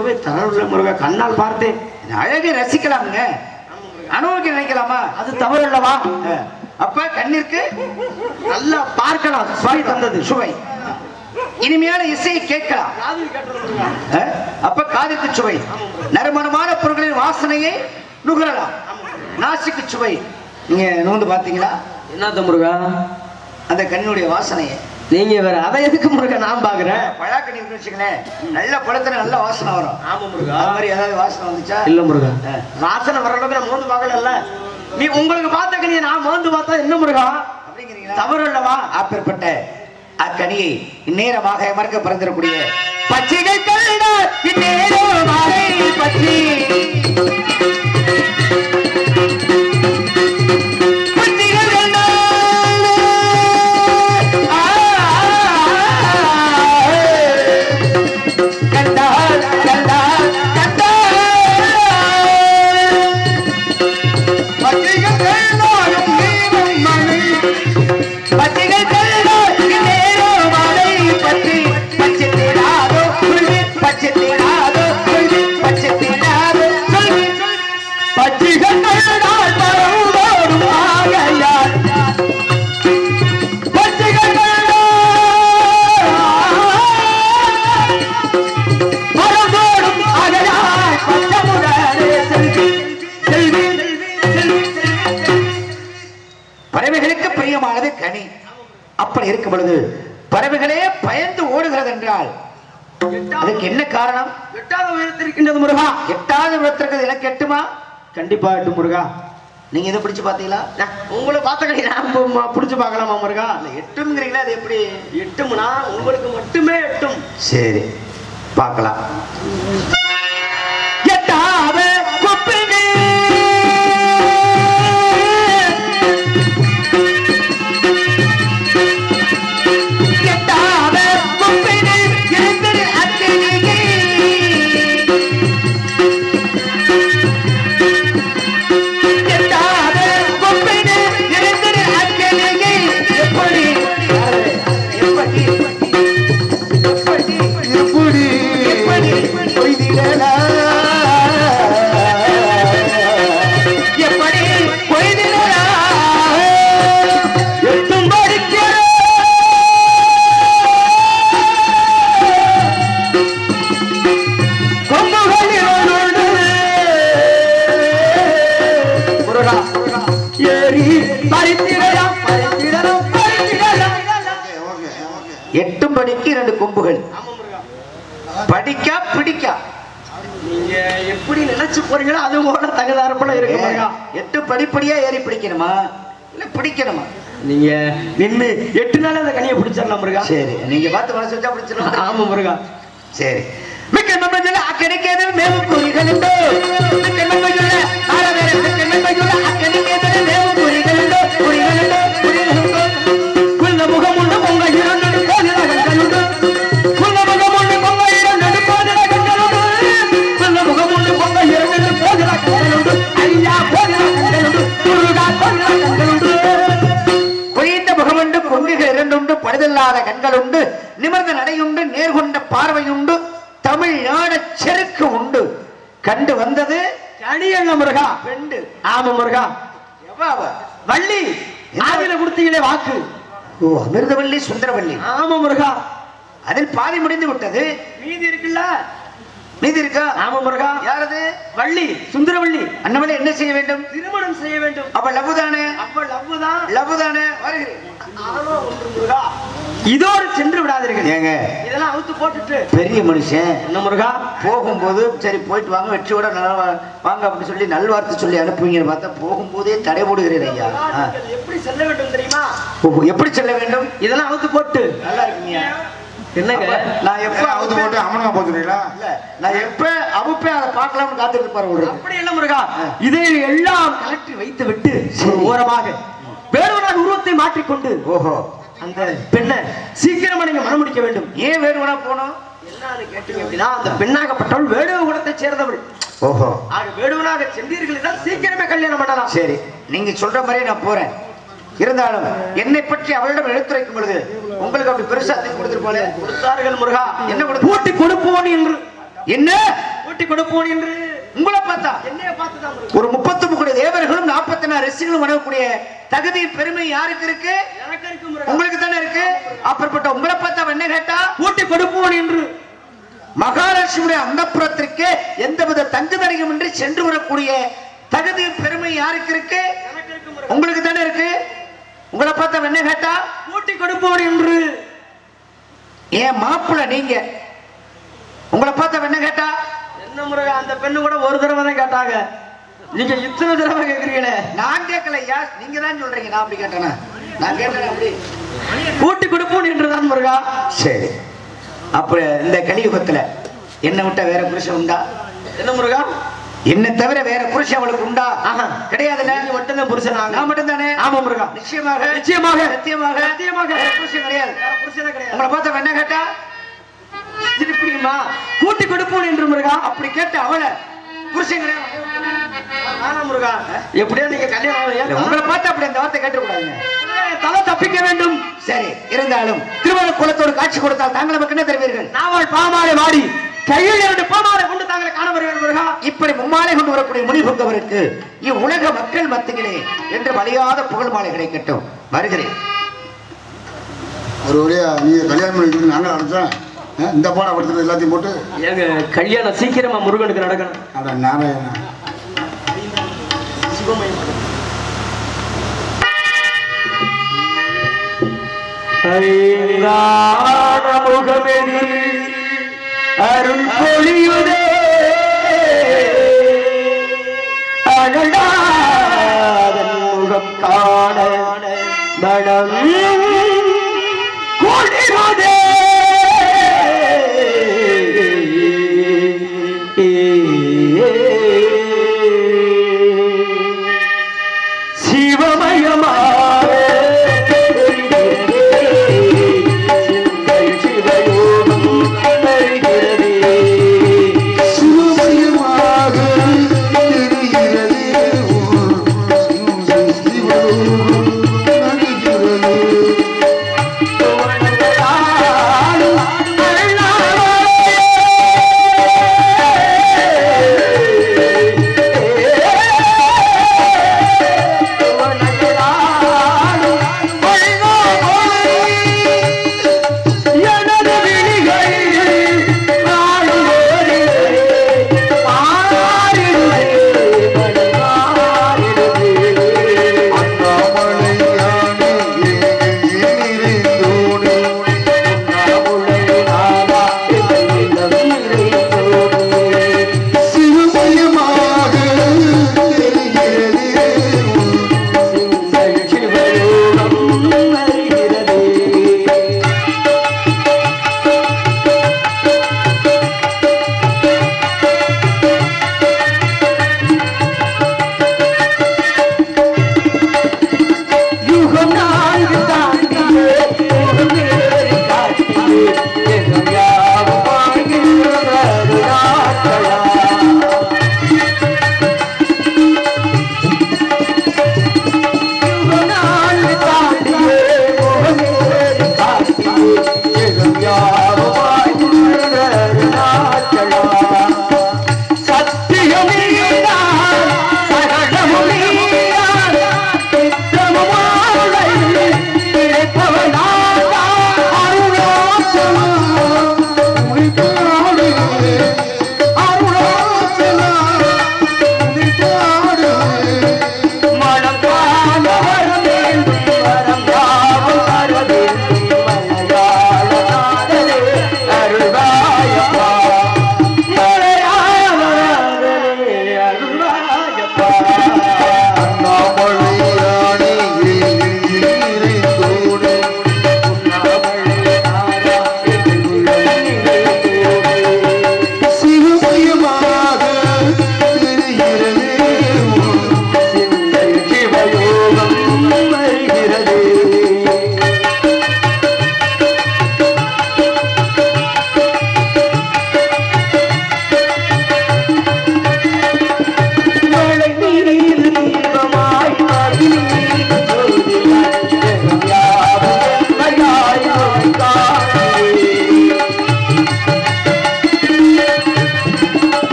தரவுள்ள முருகா கண்ணால் பார்த்தேன் அழகை ரசிக்கலாமுங்க அனுபவிக்க நினைக்கலாமா அது தவறு அல்லவா அஹ், அப்ப கண்ணிற்கு நல்லா பார்க்கலாம் சுவை தந்தது சுவை இனிமையான இசையை கேட்கலாம் அஹ், அப்ப காதுக்கு சுவை நறுமணமான பொருட்களின் வாசனையை நுகரலாம் நாசிக்கு சுவை நீங்க நுகர்ந்து பாத்தீங்களா என்னத்த முருகா அந்த கண்ணுடைய வாசனையை நீங்க வேற அதை எதுக்கு முருகா நான் பாக்குறேன் பழாக்கண்ணி இருக்குன்னு வச்சுங்களேன் நல்ல பழத்துல நல்ல வாசனை வரும் ஆமா முருகா அது மாதிரி ஏதாவது வாசனை வந்துச்சா இல்ல முருகா அஹ், வாசனை வர அளவுக்கு நான் மோந்து பார்க்கல நீ உங்களுக்கு பார்த்த கனியை நான் மோந்து பார்த்தா என்ன முருகா அப்படிங்கிறீங்களா தவறு அல்லவா அப்பேற்பட்ட அக்கனியை இந்நேரமாக மறக்க பிறந்திருக்கூடிய பச்சைகள் கண்ட இந்நேரம் மாலை பற்றி பச்சைகள் கண்ட ஆ, கண்டால் கண்டால் கண்டால் பச்சைகள் கண்டாலும் நீரும் மழை பச்சைகள் கண்டால் நேரம் மழை பற்றி பச்சை தேடாதோ சொல்லி பச்சை தேடாதோ சொல்லி பச்சை தேடாதோ சொல்லி பச்சைகள் கண்டால் பரவோடும் ஆகையால் பச்சைகள் கண்டால் மரபோடும் அகலாய் பச்சமுடனே செல்வி செல்வி செல்வி பறவைகளுக்கு பிரியமானது கனி அப்படி இருக்கும் பொழுது பறவைகளே பயந்து ஓடுகிறது என்றால் அதுக்கு என்ன காரணம் எட்டாவது உயரத்தில் இருக்கின்றது முருகா எட்டாவது விதத்திற்கு எனக்கு எட்டுமா கண்டிப்பா எட்டு முருகா நீங்க இதை பிடிச்சு பாத்தீங்களா நான் உங்களை பார்த்த கனி நான் பு- ம- புடிச்சு பார்க்கலாமா முருகா இல்ல எட்டுங்கிறீங்களா அது எப்படி எட்டும்னா உங்களுக்கு மட்டுமே எட்டும் சரி பார்க்கலாம் எட்டாவது குப்பினி. எட்டாவது குப்பினி, இருந்தது அக்கினியே. எட்டாவது குப்பினி, இருந்தது அக்கினியே. எப்படி எப்படி எப்படி எப்படி பொய்திடலாம்? எப்படி பொய்திடலாம்? எட்டும் படிக்கிறோம். கொம்புகள் இரண்டு. முருகா, ஏறி பறித்திடலாம், பறித்திடலாம், பறித்திடலாம். எட்டும் படிக்கு இரண்டு கொம்புகள் படிக்கா பிடிக்கா நீங்க எப்படி நினைச்சு போறீங்களோ அது போல தகுதாரப்பட இருக்கு முருகா எட்டு படிப்படியா ஏறி பிடிக்கணுமா இல்ல பிடிக்கணுமா நீங்க நின்னு எட்டு நாள் அந்த கனியை பிடிச்சிடலாம் முருகா சரி நீங்க பார்த்து மனசு வச்சா பிடிச்சிடலாம் ஆமா முருகா சரி மிக்க நன்மையுள்ள அக்கறைக்கேது மேவு கூறிகளுண்டோ மிக்க நன்மையுள்ள ஆரவேர மிக்க நன்மையுள்ள அக்கறைக்கேது மேவு கூறிகளுண்டோ கூறிகளுண்டோ கூறிகளுண்டோ குள்ள முகமுள்ள பொங்க இரண்டு கோதில கண்களுண்டு குள்ள முகமுள்ள பொங்க இரண்டு கோதில கண்களுண்டு குள்ள முகமுள்ள பொங்க இரண்டு கோதில கண்களுண்டு ஐயா கோதில கண்களுண்டு முருகா கோதில கண்களுண்டு குறைந்த முகமுண்டு கொங்குகள் இரண்டுண்டு பழுதில்லாத கண்களுண்டு நிமிர்ந்த நடையுண்டு நேர்கொண்ட பார்வையுண்டு தமிழ்நாட செருக்கு உண்டு கண்டு வந்தது கனி என்ன முருகா பெண்டு ஆமா முருகா எவ்வாவ வள்ளி ஆவில கொடுத்தீங்களே வாக்கு ஓ அமிர்தவல்லி சுந்தரவல்லி ஆமா முருகா அதில் பாதி முடிந்து விட்டது மீதி இருக்குல்ல மீதி இருக்கா ஆமா முருகா யாரது வள்ளி சுந்தரவள்ளி அண்ணவளே என்ன செய்ய வேண்டும் திருமணம் செய்ய வேண்டும் அப்ப லவ்வு தானே அப்ப லவ் தான் லவ்வு தானே வருகிறேன் ஆனா ஒன்று முருகா இதோடு சென்று விடாதீர்கள் ஏங்க இதெல்லாம் அவுத்து போட்டுட்டு பெரிய மனுஷன் என்ன முருகா போகும்போது சரி போயிட்டு வாங்க வெற்றியோட நல்லா வா- வாங்க அப்படின்னு சொல்லி நல்வார்த்தை சொல்லி அனுப்புவீங்கன்னு பார்த்தா போகும்போதே தடை போடுகிறேன் ஐயா ஆ. நீங்கள் எப்படி செல்ல வேண்டும் தெரியுமா ஓஹோ, எப்படி செல்ல வேண்டும் இதெல்லாம் அவுத்து போட்டு நல்லா இருக்கீங்க என்னங்க அப்ப நான் எப்ப அவுத்து அவுத்து போட்டு அம்மனுங்க போச்சுறீங்களா இல்ல நான் எப்ப அவுப்பே அதை பார்க்கலாம்னு காத்துட்டு இருப்பாரு ஒரு அப்படி இல்ல முருகா இதை எல்லாம் கலட்டி வைத்து விட்டு ஒரு ஓரமாக வேறொரு உருவத்தை மாற்றிக்கொண்டு ஓஹோ அந்த பெண்ணை சீக்கிரமா நீங்க மனமுடிக்க வேண்டும் ஏன் வேணும்னா போனோம் என்னன்னு கேட்டீங்க அப்படின்னா அந்த பெண்ணாகப்பட்டவள் வேடுவ குலத்தை சேர்ந்தவள் ஓஹோ ஆக வேடுவனாக சென்றீர்கள் என்றால் சீக்கிரமே கல்யாணம் பண்ணலாம் சரி நீங்க சொல்ற மாதிரி நான் போறேன் இருந்தாலும் என்னை பற்றி அவளிடம் எடுத்துரைக்கும் பொழுது உங்களுக்கு அப்படி பெருசா தூக்கி கொடுத்துட்டு போல கொடுத்தார்கள் முருகா என்ன கொடுத்து பூட்டி கொடுப்போன் என்று என்ன ஊட்டி கொடுப்போன் என்று உங்களை பார்த்தா என்னைய பார்த்துதான் முருகா ஒரு முப்பத்தி முப்பது தேவர்களும் நாற்பத்தி நாலு ரிஷிகளும் வணங்கக்கூடிய தகுதி பெருமை யாருக்கு இருக்கு எனக்கு இருக்கு முருகா உங்களுக்கு தானே இருக்கு அப்படிப்பட்ட உங்களை பார்த்தா அவன் என்ன கேட்டா ஊட்டி கொடுப்போன் என்று மகாலட்சுமியுடைய அந்தப்புறத்திற்கு எந்தவித தங்கு தடையுமின்றி சென்று வரக்கூடிய தகுதி பெருமை யாருக்கு இருக்கு எனக்கு இருக்கு முருகா உங்களுக்கு தானே இருக்கு உங்களை பார்த்தா அவன் என்ன கேட்டா ஊட்டி கொடுப்போன் என்று ஏன் மாப்பிள்ள நீங்க உங்களை பார்த்தா அவன் என்ன கேட்டா என்ன முருகா அந்த பெண்ணு கூட ஒரு தடவை தான் கேட்டாங்க நீங்க இத்தனை தடவை கேக்குறீங்களே நான் கேட்கலையா நீங்க தான் சொல்றீங்க நான் அப்படி கேட்டேனா நான் கேட்டேன் அப்படி ஊட்டி கொடுப்போன் என்றுதான் முருகா சரி அப்ப இந்த கலியுகத்துல என்ன விட்டா வேற புருஷன் உண்டா என்ன முருகா என்ன தவிர வேற புருஷன் அவளுக்கு உண்டா ஆஹா. கிடையாதுல்ல நீங்க மட்டும்தான் புருஷன் நான் மட்டும் தானே ஆமா முருகா நிச்சயமாக நிச்சயமாக. சத்தியமாக சத்தியமாக. வேற புருஷன் கிடையாது வேற புருஷனே கிடையாது உங்களை பார்த்த என்ன கேட்டா திருப்பியுமா கூட்டி கொடுப்போம் என்று முருகா அப்படி கேட்ட அவளை புருஷன் கிடையாது ஆனா முருகா எப்படியோ நீங்க கல்யாணம் இல்ல, ஏன் உங்களை பார்த்து அப்படி அந்த வார்த்தை கேட்டுக்கூடாதுங்க தலை தப்பிக்க வேண்டும் சரி இருந்தாலும் திருமண குலத்தோடு காட்சி கொடுத்தால் தாங்கள் நமக்கு என்ன தருவீர்கள் நாவல் பாமாலை மாடி கையில் இரண்டு பாமாலை கொண்டு தாங்களை காண வருகிறேன் முருகா இப்படி மும்மாலை கொண்டு வரக்கூடிய முனிபுங்கவருக்கு இவ்வுலக மக்கள் மத்தியிலே என்று வழியாத புகழ் மாலை கிடைக்கட்டும் வருகிறேன் ஒரு வழியா நீங்க கல்யாணம் பண்ணிட்டு நாங்கள் அனுப்பிச்சோம் இந்த பாடம் படுத்துறது எல்லாத்தையும் போட்டு ஏங்க கல்யாணம் சீக்கிரமா முருகனுக்கு நடக்கணும் அட நாராயணா ஐந்தான முகமெதில் அருள் பொழியுதே அழகாதன் முகம் காண மனம் குளிருதே சிவமயமாக சிந்தை சிவயோகம் வருகிறதே சிவமயமாக தெரிகிறது உன் சிவலோகம் நடுகிறது. ஆளும் அருளாளே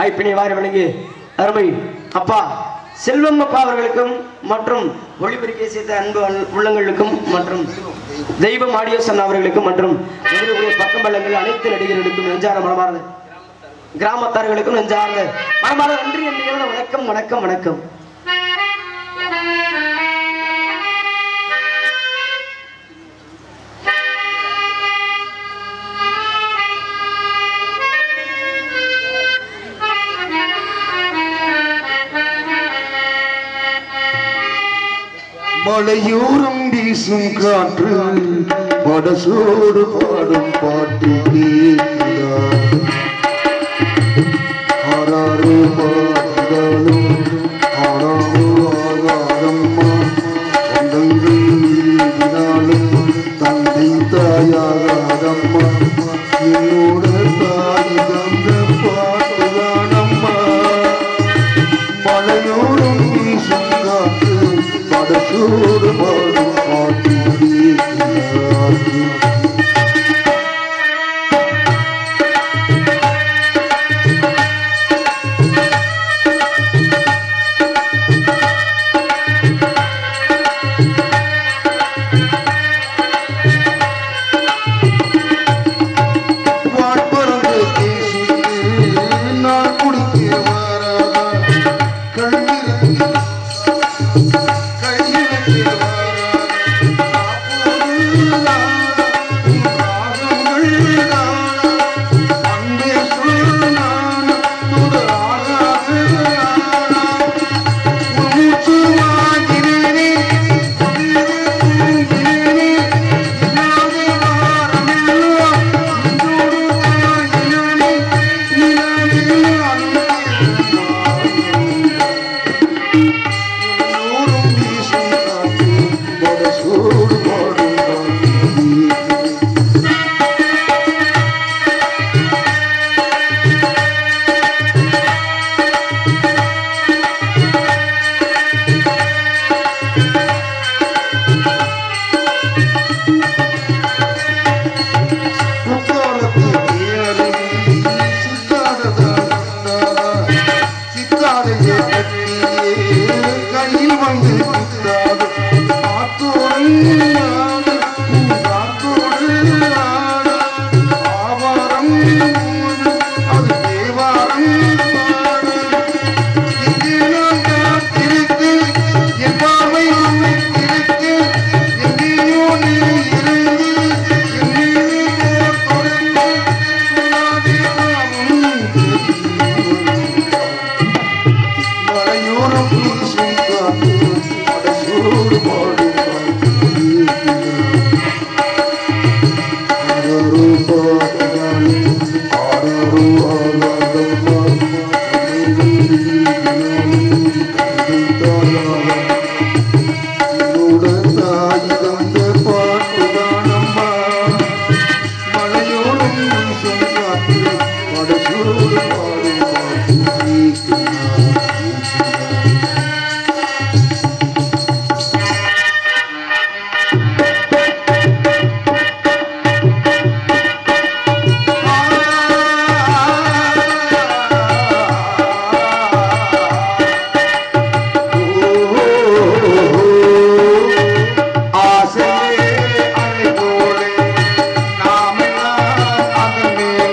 வாய்ப்பினை வாரி வழங்கி அருமை அப்பா செல்வம் அப்பா அவர்களுக்கும் மற்றும் ஒளிபெருக்கை செய்த அன்பு அன்- உள்ளங்களுக்கும் மற்றும் தெய்வம் ஆடியோசன் அவர்களுக்கும் மற்றும் மதுரைக்குரிய பக்கம் பள்ளங்கள் அனைத்து நடிகர்களுக்கும் நெஞ்சார மனமார்ந்த கிராமத்தார்களுக்கும் நெஞ்சார்ந்த மனமார்ந்த நன்றி என்கிறத வணக்கம் வணக்கம் வணக்கம் மலையோரம் வீசும் காற்று படசோடு பாடும் பாட்டு கேட்கிறா ஆறாறு பாடுகளும் ஆறாறு ஆகாரம்மா சொந்தங்கள் நீதினாலும் தந்தை தாயாகாரம்மா என்னோட தாய் தந்த பாட்டுதானம்மா மலையோரம் வீசும் காற்று படசோடு பாடும் பாட்டு கேட்கிறார்கள் வாழ்பறந்து பேசிட்டு நான் குடிக்க வராதா கண்ணீர் கையிலே வராதா அன்பே சொன்னான் துராகாது மூச்சு வாங்கினேனே தூங்கினேனே இல்லாத வாரமெல்லாம் இன்றோடு தாயினானே நிலாவே அன்பே வீசும் காற்று படசோடு பாடும் பாட்டு கையில் வந்து குத்தாது ஆத்தோடு ஆவாரம் அது தேவாரம் பாடு இங்கே நான் காத்திருக்கு என் பார்வை உன்னை இருக்கு எங்கேயோ நீ இருந்து என் மீது போர் தொடுத்து சொல்லாதே நாமும் மலையோரம் வீசும் காற்று மடசோடு பாடும் ஆரோ பாடுகள் ஆரோ என்னோட தாய் தந்த பாட்டுதானம்மா மலையோரம் வீசும் காற்று மடசோடு பாடும் பாட்டு கேட்கிறார் ஆசையே அலை போலே நாமெல்லாம் அதன் மேலே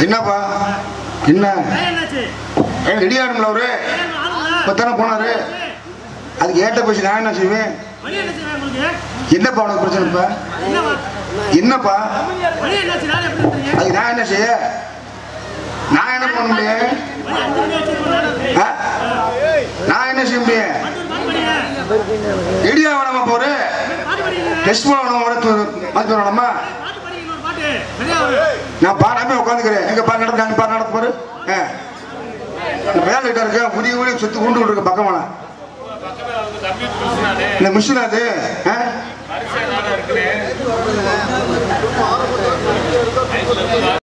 என்னப்பா என்ன ஏன் இடியாடுங்களா அவரு இப்போ தானே போனாரு அதுக்கு ஏட்ட பேசி நான் என்ன செய்வேன் என்னப்பா உனக்கு பிரச்சனை இப்ப என்னப்பா அதுக்கு நான் என்ன செய்ய நான் என்ன பண்ண முடியும் ஆ? நான் என்ன செய்ய முடியும் இடியா வேணாமா போரு டெஸ்ட் பண்ண வேணாமா மதிப்பு வேணாமா நான் பாடாம உட்காந்துக்கிறேன் எங்க பாரு நடந்து அங்க பாரு நடந்து பாரு ஆ. இந்த வேலை கிட்ட இருக்க புதிய வீடு சுத்தி கொண்டு இருக்க பக்கமான இந்த மிஷின் அது ஆ?